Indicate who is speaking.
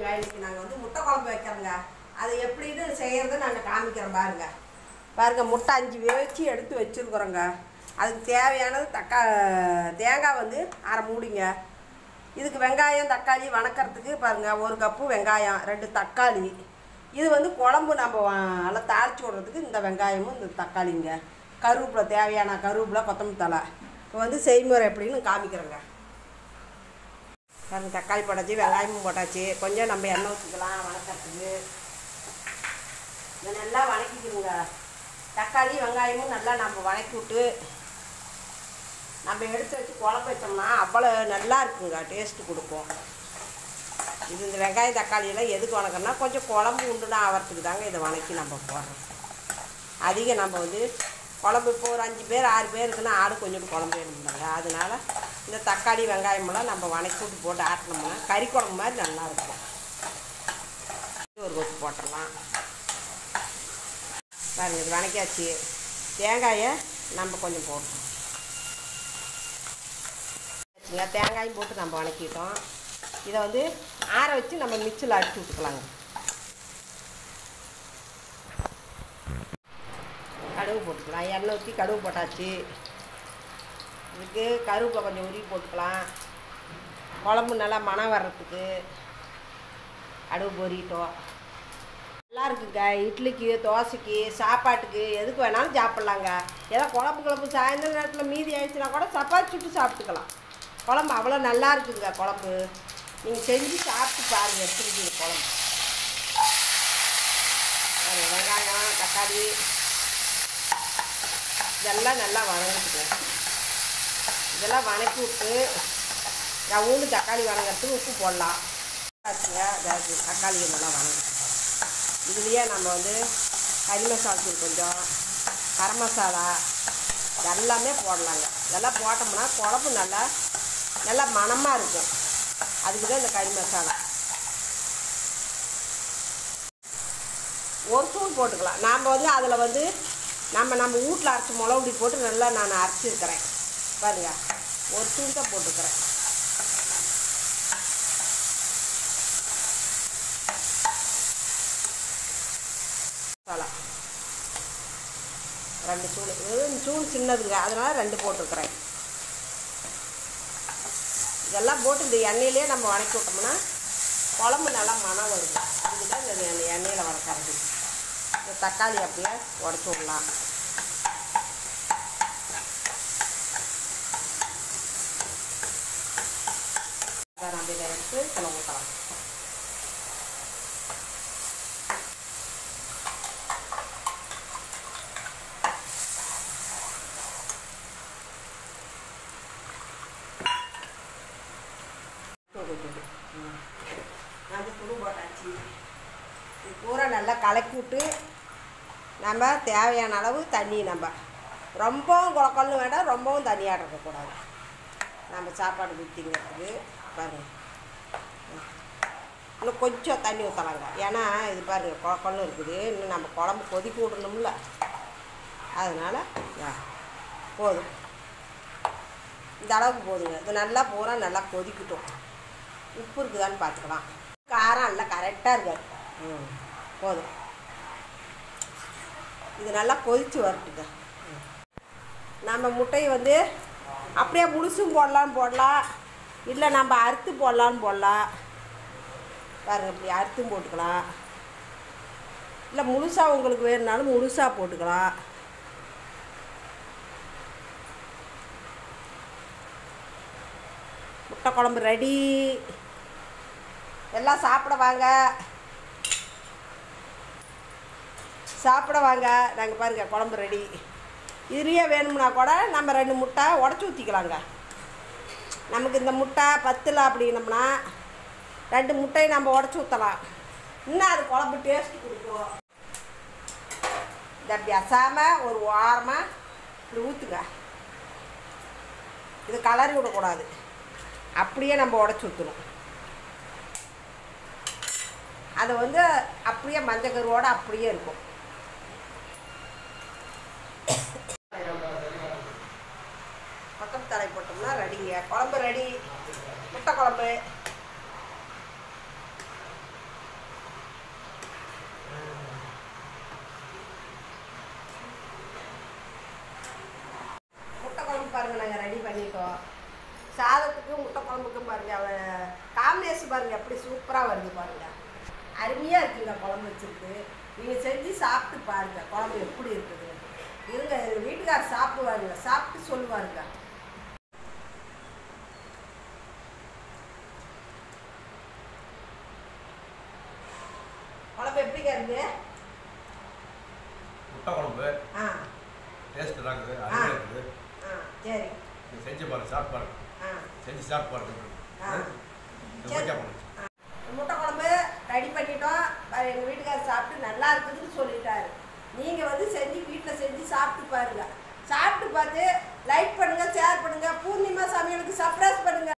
Speaker 1: பாருங்க இன்னைக்கு நாங்கள் வந்து முட்டை குழம்பு வைக்கிறோங்க அது எப்படின்னு செய்யறதை நாங்கள் காமிக்கிறோம் பாருங்க பாருங்க முட்டை அஞ்சு வேச்சு எடுத்து வச்சுருக்குறோங்க அதுக்கு தேவையானது தக்கா தேங்காய் வந்து அரை மூடிங்க இதுக்கு வெங்காயம் தக்காளி வணக்கறதுக்கு பாருங்க ஒரு கப்பு வெங்காயம் ரெண்டு தக்காளி இது வந்து குழம்பு நம்ம வ- நல்லா தாளிச்சு விடுறதுக்கு இந்த வெங்காயமும் இந்த தக்காளிங்க கருவேப்பிலை தேவையான கருவேப்பிலை கொத்தமல்லி தழை இப்போ வந்து செய்முறை எப்படின்னு காமிக்கிறேங்க பாருங்க தக்காளி போட்டாச்சு வெங்காயமும் போட்டாச்சு கொஞ்சம் நம்ம எண்ணெய் ஊற்றிக்கலாம் வணக்கறதுக்கு இதை நல்லா வணக்கிக்கணுங்க தக்காளி வெங்காயமும் நல்லா நம்ம வணக்கி விட்டு நம்ம எடுத்து வச்சு குழம்பு வச்சோம்னா அவ்வளோ நல்லா இருக்குங்க டேஸ்ட்டு கொடுக்கும் இது இந்த வெங்காயம் தக்காளியெல்லாம் எதுக்கு வணக்கம்னா கொஞ்சம் குழம்பு உண்டுனா ஆகிறதுக்கு தாங்க இதை வணக்கி நம்ம போடுறோம் அதிகம் நம்ம வந்து குழம்பு இப்போ ஒரு அஞ்சு பேர் ஆறு பேர் இருக்குன்னா ஆடு கொஞ்சம் குழம்பு வேணும்னாங்க அதனால இந்த தக்காளி வெங்காயமெல்லாம் நம்ம வணக்கி விட்டு போட்டு ஆட்டினோம்னா கறி குழம்பு மாதிரி நல்லா இருக்கும் ஒரு கொத்து போட்டுடலாம் பாருங்க இது வணக்கியாச்சு தேங்காயை நம்ம கொஞ்சம் போட்டோம் வச்சுங்க தேங்காயும் போட்டு நம்ம வணக்கிட்டோம் இதை வந்து ஆற வச்சு நம்ம மிக்சியில் அடிச்சு விட்டுக்கலாங்க கடுகு போட்டுக்கலாம் எண்ணெய் ஊற்றி கடுகு போட்டாச்சு இதுக்கு கருவேப்பிலை கொஞ்சம் உருவி போட்டுக்கலாம் குழம்பு நல்லா மணம் வர்றதுக்கு கடுகு பொரிட்டோம் நல்லா இருக்குங்க இட்லிக்கு தோசைக்கு சாப்பாட்டுக்கு எதுக்கு வேணாலும் சாப்பிட்லாங்க ஏதோ குழம்பு குழம்பு சாயந்தர நேரத்தில் மீதி ஆயிடுச்சுன்னா கூட சப்பாத்தி சுட்டு சாப்பிட்டுக்கலாம் குழம்பு அவ்வளோ நல்லா இருக்குங்க குழம்பு நீங்கள் செஞ்சு சாப்பிட்டு பாருங்கள் எப்படி இருக்குது குழம்பு பாருங்க, வெங்காயம் தக்காளி இதெல்லாம் நல்லா வணங்கிட்டுங்க இதெல்லாம் வணக்கி விட்டு நான் ஊண்டு தக்காளி வணங்கிறதுக்கு உப்பு போடலாம் ஆச்சுங்க அதாவது தக்காளியை நல்லா வணங்கிட்டு இதுலேயே நம்ம வந்து கறி மசாலா தூள் கொஞ்சம் கரம் மசாலா எல்லாமே போடலாங்க இதெல்லாம் போட்டோம்னா குழம்பு நல்லா நல்லா மணமாக இருக்கும் அதுக்கு தான் இந்த கறி மசாலா ஒரு ஸ்பூன் போட்டுக்கலாம் நாம் வந்து அதில் வந்து நம்ம நம்ம வீட்டில் அரைச்சி மிளகுடி போட்டு நல்லா நான் அரைச்சிருக்கிறேன் பாருங்க ஒரு ஸ்பூன் தான் போட்டுக்கிறேன் மசாலா ரெண்டு சூடு இது சூடு சின்னதுங்க அதனால ரெண்டு போட்டிருக்கிறேன் இதெல்லாம் போட்டு இந்த எண்ணெயிலே நம்ம வணக்கி விட்டோம்னா குழம்பு நல்லா மணம் வருது அதுக்கு தான் இந்த எண்ணெயில் வணக்கிறது இந்த தக்காளி அப்படியே உடச்சி விடலாம் அதை நம்ம இதை எடுத்து இதில் ஊற்றலாம் தூடு தூடு அது துடு போட்டாச்சு இது பூரா நல்லா கலக்கி விட்டு நம்ம தேவையான அளவு தண்ணி நம்ம ரொம்பவும் குழக்கொன்னு வேண்டாம் ரொம்பவும் தண்ணியாக இருக்கக்கூடாது நம்ம சாப்பாடு ஊற்றிங்கிறதுக்கு பாருங்க இன்னும் கொஞ்சம் தண்ணி ஊற்றலாங்க ஏன்னா இது பாருங்க குழக்கொன்னு இருக்குது இன்னும் நம்ம குழம்பு கொதிக்க விடணும்ல அதனால் போதும் இந்த அளவுக்கு போதுங்க இது நல்லா பூரா நல்லா கொதிக்கட்டும் உப்பு இருக்குதான்னு பார்த்துக்கலாம் காரம் எல்லாம் கரெக்டாக இருக்காது ம் போதும் இது நல்லா கொதித்து வரட்டுங்க ம். நம்ம முட்டையை வந்து அப்படியே முழுசும் போடலான்னு போடலாம் இல்லை நம்ம அறுத்து போடலான்னு போடலாம் பாருங்க இப்படி அறுத்தும் போட்டுக்கலாம் இல்லை முழுசாக உங்களுக்கு வேணுனாலும் முழுசாக போட்டுக்கலாம் முட்டை குழம்பு ரெடி எல்லாம் சாப்பிட வாங்க சாப்பிட வாங்க நாங்கள் பாருங்க குழம்பு ரெடி இதுலேயே வேணும்னா கூட நம்ம ரெண்டு முட்டை உடச்சி ஊற்றிக்கலாங்க நமக்கு இந்த முட்டை பத்தில் அப்படின்னம்னா ரெண்டு முட்டையை நம்ம உடச்சி ஊற்றலாம் இன்னும் அது குழம்பு டேஸ்ட் கொடுக்கும் இதை அப்படி அசாமல் ஒரு ஓரமாக இப்படி ஊற்றுங்க இது கலரி விடக்கூடாது அப்படியே நம்ம உடச்சி ஊற்றணும் அது வந்து அப்படியே மஞ்சள் கருவோட அப்படியே இருக்கும் கொத்தமல்லி தழை போட்டோம்னா ரெடிங்க குழம்பு ரெடி முட்டை குழம்பு சாதம் சாதத்துக்கு முட்டை குழம்புக்கும் பாருங்க அவ காம்பினேஷன் பாருங்க எப்படி சூப்பராக வருது பாருங்க அருமையாக இருக்குங்க குழம்பு வச்சிருக்கு நீங்கள் செஞ்சு சாப்பிட்டு பாருங்க குழம்பு எப்படி இருக்குது இருங்க எங்கள் வீட்டுக்கார் சாப்பிடுவாருங்க சாப்பிட்டு சொல்லுவாருங்க குழம்பு எப்படிங்க இருக்கு
Speaker 2: முட்டை குழம்பு
Speaker 1: ஆ
Speaker 2: டேஸ்ட் இருக்குது அருமையாக இருக்குது
Speaker 1: ஆ சரி
Speaker 2: நீ செஞ்சு பாருங்க சாப்பிட்டு பாருங்க
Speaker 1: ஆ
Speaker 2: செஞ்சு சாப்பிட்டு பாருங்க
Speaker 1: ஆ.
Speaker 2: இது ஓகே பண்ணுங்க
Speaker 1: முட்டை குழம்பு ரெடி பண்ணிட்டோம் எங்கள் வீட்டுக்காரர் சாப்பிட்டு நல்லா இருக்குதுன்னு சொல்லிட்டாரு நீங்கள் வந்து செஞ்சு வீட்டில் செஞ்சு சாப்பிட்டு பாருங்க சாப்பிட்டு பார்த்து லைக் பண்ணுங்கள் ஷேர் பண்ணுங்கள் பூர்ணிமா சமையலுக்கு சர்ப்ரைஸ் பண்ணுங்கள்